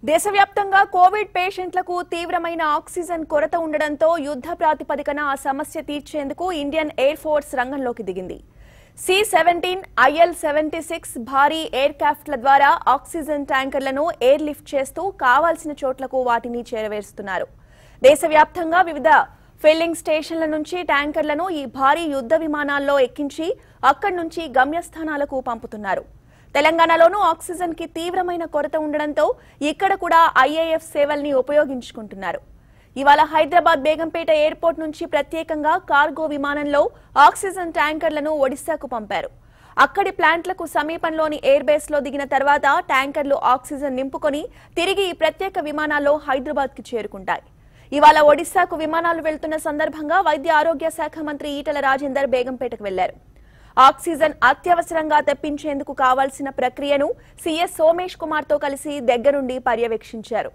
దేశవ్యాప్తంగా కోవిడ్ పేషెంట్లకు తీవ్రమైన ఆక్సిజన్ కొరత ఉండడంతో యుద్ధ ప్రాతిపదికన ఆ సమస్య తీర్చేందుకు ఇండియన్ ఎయిర్ ఫోర్స్ రంగంలోకి దిగింది C seventeen IL seventy six భారీ ఎయిర్ క్రాఫ్ట్ల ద్వారా ఆక్సిజన్ ట్యాంకర్లను ఎయిర్ లిఫ్ట్ చేస్తూ కావాల్సిన చోట్లకు వాటిని చేరవేస్తున్నారు దేశవ్యాప్తంగా వివిధ ఫిల్లింగ్ స్టేషన్ల నుంచి ట్యాంకర్లను ఈ భారీ యుద్ధ విమానాల్లో ఎక్కించి అక్కడి నుంచి గమ్యస్థానాలకు పంపుతున్నారు తెలంగాణలోనూ ఆక్సిజన్ కి తీవ్రమైన కొరత ఉండడంతో ఇక్కడ కూడా ఐఏఎఫ్ సేవల్ని ఉపయోగించుకుంటున్నారు ఇవాళ హైదరాబాద్ బేగంపేట ఎయిర్పోర్ట్ నుంచి ప్రత్యేకంగా కార్గో విమానంలో ఆక్సిజన్ ట్యాంకర్లను ఒడిశాకు పంపారు అక్కడి ప్లాంట్లకు సమీపంలోని ఎయిర్ బేస్ లో దిగిన తర్వాత ట్యాంకర్లు ఆక్సిజన్ నింపుకొని తిరిగి ఈ ప్రత్యేక విమానాల్లో హైదరాబాద్ కి చేరుకుంటాయి ఇవాళ ఒడిశాకు విమానాలు వెళ్తున్న సందర్భంగా వైద్య ఆరోగ్య శాఖ మంత్రి ఈటల రాజేందర్ బేగంపేటకు వెళ్లారు ఆక్సిజన్ అత్యవసరంగా తెప్పించేందుకు కావాల్సిన ప్రక్రియను సీఎస్ సోమేష్ కుమార్ తో కలిసి దగ్గరుండి పర్యవేక్షించారు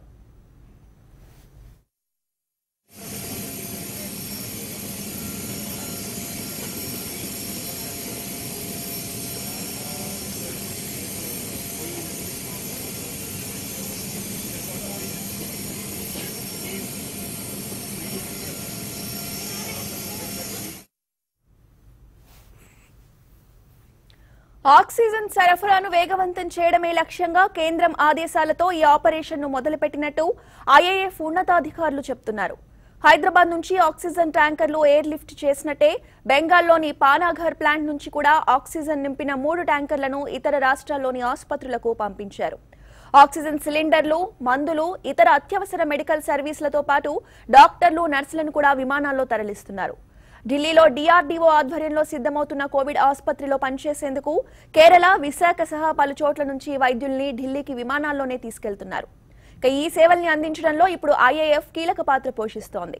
ఆక్సిజన్ సరఫరాను వేగవంతం చేయడమే లక్ష్యంగా కేంద్రం ఆదేశాలతో ఈ ఆపరేషన్ ను మొదలుపెట్టినట్టు ఐఏఎఫ్ ఉన్నతాధికారులు చెప్తున్నారు హైదరాబాద్ నుంచి ఆక్సిజన్ ట్యాంకర్లు ఎయిర్ లిఫ్ట్ చేసినట్టే బెంగాల్లోని పానాఘర్ ప్లాంట్ నుంచి కూడా ఆక్సిజన్ నింపిన మూడు ట్యాంకర్లను ఇతర రాష్ట్రాల్లోని ఆసుపత్రులకు పంపించారు ఆక్సిజన్ సిలిండర్లు మందులు ఇతర అత్యవసర మెడికల్ సర్వీసులతో పాటు డాక్టర్లు నర్సులను కూడా విమానాల్లో తరలిస్తున్నారు ఢిల్లీలో డిఆర్డీఓ ఆధ్వర్యంలో సిద్ధమవుతున్న కోవిడ్ ఆసుపత్రిలో పనిచేసేందుకు కేరళ విశాఖ సహా పలు చోట్ల నుంచి వైద్యుల్ని ఢిల్లీకి విమానాల్లోనే తీసుకెళ్తున్నారు ఇక ఈ సేవల్ని అందించడంలో ఇప్పుడు ఐఏఎఫ్ కీలక పాత్ర పోషిస్తోంది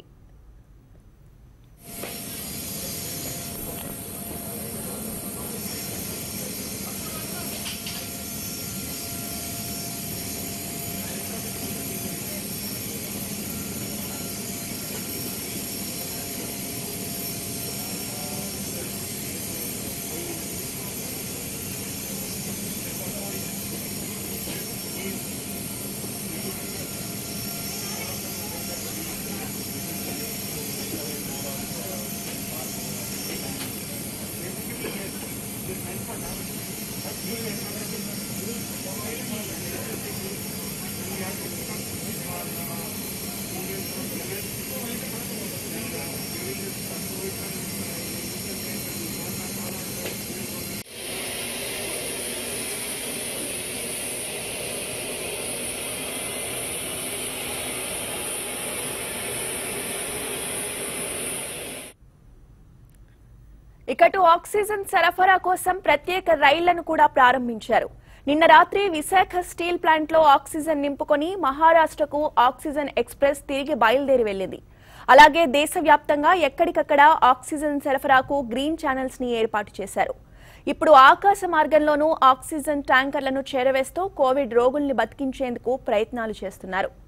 ఇకటు ఆక్సిజన్ సరఫరా కోసం ప్రత్యేక రైళ్లను కూడా ప్రారంభించారు నిన్న రాత్రి విశాఖ స్టీల్ ప్లాంట్ లో ఆక్సిజన్ నింపుకొని మహారాష్ట్రకు ఆక్సిజన్ ఎక్స్ప్రెస్ తిరిగి బయలుదేరి వెళ్లింది అలాగే దేశవ్యాప్తంగా ఎక్కడికక్కడ ఆక్సిజన్ సరఫరాకు గ్రీన్ ఛానల్స్ ని ఏర్పాటు చేశారు ఇప్పుడు ఆకాశ మార్గంలోనూ ఆక్సిజన్ ట్యాంకర్లను చేరవేస్తూ కోవిడ్ రోగుల్ని బతికించేందుకు ప్రయత్నాలు చేస్తున్నారు